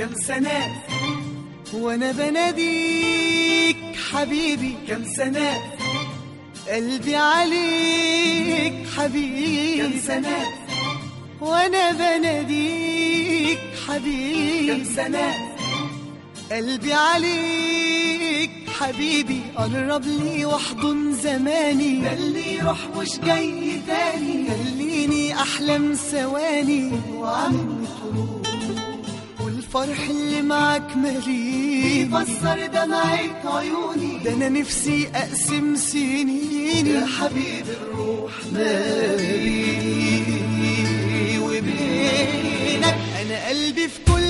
كم سنة وانا بناديك حبيبي كم سنة قلبي عليك حبيبي كم سنة وانا بناديك حبيبي كم سنة قلبي عليك حبيبي قرب لي واحضن زماني ده اللي يروح مش جاي تاني خليني احلم ثواني وعمل طلوع والفرح اللي معاك مليني يفسر دمعة عيوني ده انا نفسي اقسم سنيني يا حبيب الروح ما بيني وبينك انا قلبي في كل